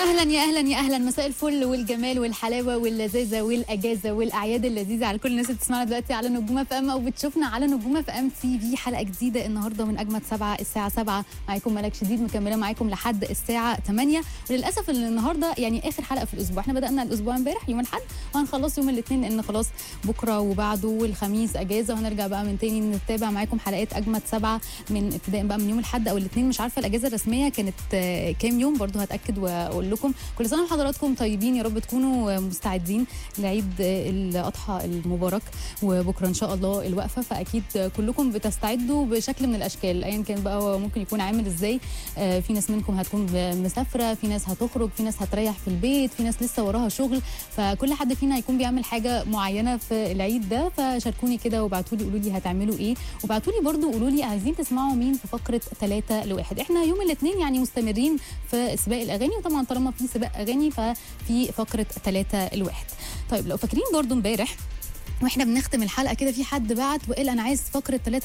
اهلا يا اهلا يا اهلا مساء الفل والجمال والحلاوه واللذاذه والاجازه والاعياد اللذيذه على كل الناس اللي بتسمعنا دلوقتي على نجومه في ام او بتشوفنا على نجومه في ام تي في حلقه جديده النهارده من اجمد سبعه الساعه 7 معاكم ملك شديد مكمله معاكم لحد الساعه 8 وللاسف ان النهارده يعني اخر حلقه في الاسبوع احنا بدانا الاسبوع امبارح يوم الاحد وهنخلص يوم الاثنين لان خلاص بكره وبعده والخميس اجازه وهنرجع بقى من تاني نتابع معاكم حلقات اجمد سبعه من ابتداء بقى من يوم الاحد او الاثنين مش عارفه الاجازه الرسميه كانت آه، كام يوم برضو هتاكد واقول لكم كل سنه وحضراتكم طيبين يا رب تكونوا مستعدين لعيد الاضحى المبارك وبكره ان شاء الله الوقفه فاكيد كلكم بتستعدوا بشكل من الاشكال ايا كان بقى هو ممكن يكون عامل ازاي آه، في ناس منكم هتكون مسافره في ناس هتخرج في ناس هتريح في البيت في ناس لسه وراها شغل فكل حد فينا هيكون بيعمل حاجه معينه في العيد ده فشاركوني كده وابعتوا لي قولوا لي هتعملوا ايه وابعتوا لي برضو قولوا لي عايزين تسمعوا مين في فقره 3 لواحد احنا يوم الاثنين يعني مستمرين في سباق الاغاني وطبعا طالما في سباق اغاني ففي فقره 3 لواحد طيب لو فاكرين برضو امبارح واحنا بنختم الحلقه كده في حد بعت وقال انا عايز فقره 3